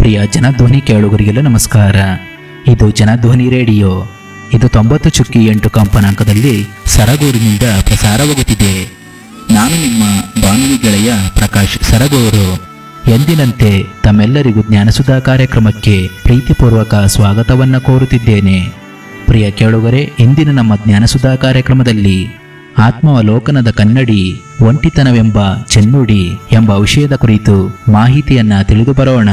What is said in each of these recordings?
ಪ್ರಿಯ ಜನಧ್ವನಿ ಕೇಳುಗರಿಗೆಲ್ಲ ನಮಸ್ಕಾರ ಇದು ಜನಧ್ವನಿ ರೇಡಿಯೋ ಇದು ತೊಂಬತ್ತು ಚುಕ್ಕಿ ಎಂಟು ಕಂಪನಾಂಕದಲ್ಲಿ ಸರಗೂರಿನಿಂದ ಪ್ರಸಾರವಾಗುತ್ತಿದೆ ನಾನು ನಿಮ್ಮ ಬಾನುಲಿ ಗೆಳೆಯ ಪ್ರಕಾಶ್ ಸರಗೂರು ಎಂದಿನಂತೆ ತಮ್ಮೆಲ್ಲರಿಗೂ ಜ್ಞಾನಸುಧಾ ಕಾರ್ಯಕ್ರಮಕ್ಕೆ ಪ್ರೀತಿಪೂರ್ವಕ ಸ್ವಾಗತವನ್ನ ಕೋರುತ್ತಿದ್ದೇನೆ ಪ್ರಿಯ ಕೇಳುಗರೆ ಇಂದಿನ ನಮ್ಮ ಜ್ಞಾನಸುಧಾ ಕಾರ್ಯಕ್ರಮದಲ್ಲಿ ಆತ್ಮಾವಲೋಕನದ ಕನ್ನಡಿ ಒಂಟಿತನವೆಂಬ ಚೆನ್ನುಡಿ ಎಂಬ ವಿಷಯದ ಕುರಿತು ಮಾಹಿತಿಯನ್ನ ತಿಳಿದು ಬರೋಣ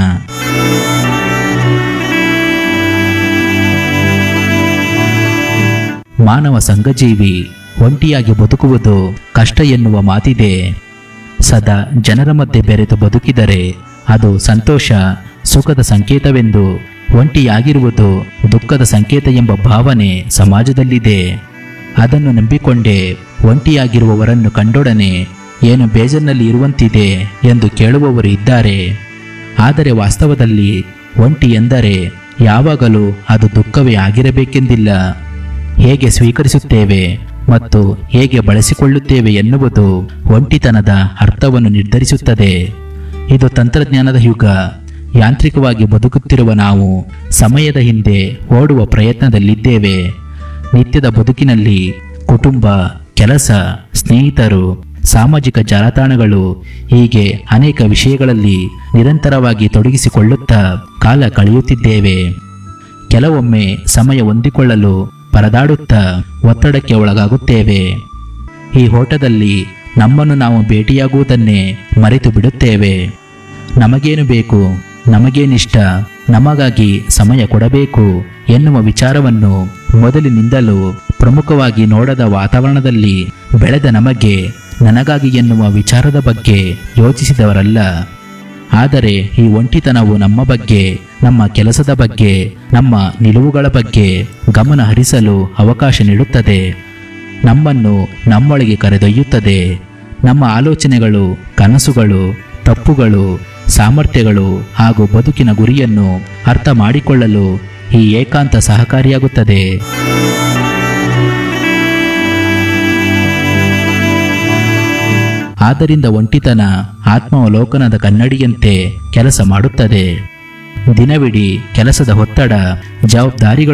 ಮಾನವ ಸಂಘಜೀವಿ ಒಂಟಿಯಾಗಿ ಬದುಕುವುದು ಕಷ್ಟ ಎನ್ನುವ ಮಾತಿದೆ ಸದಾ ಜನರ ಮಧ್ಯೆ ಬೆರೆತು ಬದುಕಿದರೆ ಅದು ಸಂತೋಷ ಸುಖದ ಸಂಕೇತವೆಂದು ಒಂಟಿಯಾಗಿರುವುದು ದುಃಖದ ಸಂಕೇತ ಎಂಬ ಭಾವನೆ ಸಮಾಜದಲ್ಲಿದೆ ಅದನ್ನು ನಂಬಿಕೊಂಡೇ ಒಂಟಿಯಾಗಿರುವವರನ್ನು ಕಂಡೊಡನೆ ಏನು ಬೇಜಾರಿನಲ್ಲಿ ಇರುವಂತಿದೆ ಎಂದು ಕೇಳುವವರು ಇದ್ದಾರೆ ಆದರೆ ವಾಸ್ತವದಲ್ಲಿ ಒಂಟಿ ಎಂದರೆ ಯಾವಾಗಲೂ ಅದು ದುಃಖವೇ ಆಗಿರಬೇಕೆಂದಿಲ್ಲ ಹೇಗೆ ಸ್ವೀಕರಿಸುತ್ತೇವೆ ಮತ್ತು ಹೇಗೆ ಬಳಸಿಕೊಳ್ಳುತ್ತೇವೆ ಎನ್ನುವುದು ಒಂಟಿತನದ ಅರ್ಥವನ್ನು ನಿರ್ಧರಿಸುತ್ತದೆ ಇದು ತಂತ್ರಜ್ಞಾನದ ಯುಗ ಯಾಂತ್ರಿಕವಾಗಿ ಬದುಕುತ್ತಿರುವ ನಾವು ಸಮಯದ ಹಿಂದೆ ಓಡುವ ಪ್ರಯತ್ನದಲ್ಲಿದ್ದೇವೆ ನಿತ್ಯದ ಬದುಕಿನಲ್ಲಿ ಕುಟುಂಬ ಕೆಲಸ ಸ್ನೇಹಿತರು ಸಾಮಾಜಿಕ ಜಾಲತಾಣಗಳು ಹೀಗೆ ಅನೇಕ ವಿಷಯಗಳಲ್ಲಿ ನಿರಂತರವಾಗಿ ತೊಡಗಿಸಿಕೊಳ್ಳುತ್ತಾ ಕಾಲ ಕಳೆಯುತ್ತಿದ್ದೇವೆ ಕೆಲವೊಮ್ಮೆ ಸಮಯ ಹೊಂದಿಕೊಳ್ಳಲು ಪರದಾಡುತ್ತಾ ಒತ್ತಡಕ್ಕೆ ಒಳಗಾಗುತ್ತೇವೆ ಈ ಓಟದಲ್ಲಿ ನಮ್ಮನ್ನು ನಾವು ಭೇಟಿಯಾಗುವುದನ್ನೇ ಮರೆತು ಬಿಡುತ್ತೇವೆ ನಮಗೇನು ಬೇಕು ನಮಗೇನಿಷ್ಟ ನಮಗಾಗಿ ಸಮಯ ಕೊಡಬೇಕು ಎನ್ನುವ ವಿಚಾರವನ್ನು ಮೊದಲಿನಿಂದಲೂ ಪ್ರಮುಖವಾಗಿ ನೋಡದ ವಾತಾವರಣದಲ್ಲಿ ಬೆಳೆದ ನಮಗೆ ನನಗಾಗಿ ಎನ್ನುವ ವಿಚಾರದ ಬಗ್ಗೆ ಯೋಚಿಸಿದವರಲ್ಲ ಆದರೆ ಈ ಒಂಟಿತನವು ನಮ್ಮ ಬಗ್ಗೆ ನಮ್ಮ ಕೆಲಸದ ಬಗ್ಗೆ ನಮ್ಮ ನಿಲುವುಗಳ ಬಗ್ಗೆ ಗಮನ ಹರಿಸಲು ಅವಕಾಶ ನೀಡುತ್ತದೆ ನಮ್ಮನ್ನು ನಮ್ಮೊಳಗೆ ಕರೆದೊಯ್ಯುತ್ತದೆ ನಮ್ಮ ಆಲೋಚನೆಗಳು ಕನಸುಗಳು ತಪ್ಪುಗಳು ಸಾಮರ್ಥ್ಯಗಳು ಹಾಗೂ ಬದುಕಿನ ಗುರಿಯನ್ನು ಅರ್ಥ ಮಾಡಿಕೊಳ್ಳಲು ಈ ಏಕಾಂತ ಸಹಕಾರಿಯಾಗುತ್ತದೆ ಆದ್ದರಿಂದ ಒಂಟಿತನ ಆತ್ಮಾವಲೋಕನದ ಕನ್ನಡಿಯಂತೆ ಕೆಲಸ ಮಾಡುತ್ತದೆ ದಿನವಿಡೀ ಕೆಲಸದ ಒತ್ತಡ ಜವಾಬ್ದಾರಿಗಳು